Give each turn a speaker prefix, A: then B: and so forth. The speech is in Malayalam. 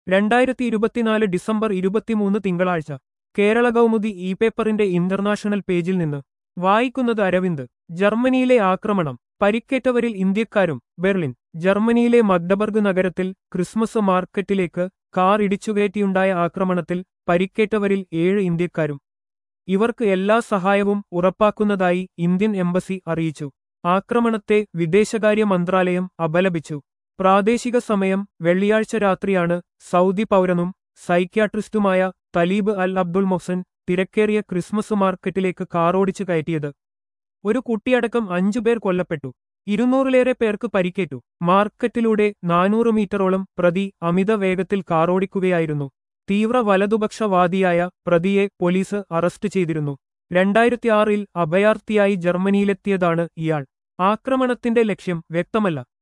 A: രണ്ടായിരത്തി ഇരുപത്തിനാല് ഡിസംബർ ഇരുപത്തിമൂന്ന് തിങ്കളാഴ്ച കേരള കൗമുദി ഇ പേപ്പറിന്റെ ഇന്റർനാഷണൽ പേജിൽ നിന്ന് വായിക്കുന്നത് അരവിന്ദ് ജർമ്മനിയിലെ ആക്രമണം പരിക്കേറ്റവരിൽ ഇന്ത്യക്കാരും ബെർലിൻ ജർമ്മനിയിലെ മഗ്ഡബർഗ് നഗരത്തിൽ ക്രിസ്മസ് മാർക്കറ്റിലേക്ക് കാർ ഇടിച്ചുകയറ്റിയുണ്ടായ ആക്രമണത്തിൽ പരിക്കേറ്റവരിൽ ഏഴ് ഇന്ത്യക്കാരും ഇവർക്ക് എല്ലാ സഹായവും ഉറപ്പാക്കുന്നതായി ഇന്ത്യൻ എംബസി അറിയിച്ചു ആക്രമണത്തെ വിദേശകാര്യ മന്ത്രാലയം അപലപിച്ചു പ്രാദേശിക സമയം വെള്ളിയാഴ്ച രാത്രിയാണ് സൗദി പൗരനും സൈക്യാട്രിസ്റ്റുമായ തലീബ് അൽ അബ്ദുൾ മൊഹ്സൻ തിരക്കേറിയ ക്രിസ്മസ് മാർക്കറ്റിലേക്ക് കാറോടിച്ചു കയറ്റിയത് ഒരു കുട്ടിയടക്കം അഞ്ചുപേർ കൊല്ലപ്പെട്ടു ഇരുന്നൂറിലേറെ പേർക്ക് പരിക്കേറ്റു മാർക്കറ്റിലൂടെ നാനൂറ് മീറ്ററോളം പ്രതി അമിത വേഗത്തിൽ കാറോടിക്കുകയായിരുന്നു തീവ്ര വലതുപക്ഷവാദിയായ പ്രതിയെ പോലീസ് അറസ്റ്റ് ചെയ്തിരുന്നു രണ്ടായിരത്തിയാറിൽ അഭയാർത്ഥിയായി ജർമ്മനിയിലെത്തിയതാണ് ഇയാൾ ആക്രമണത്തിന്റെ ലക്ഷ്യം വ്യക്തമല്ല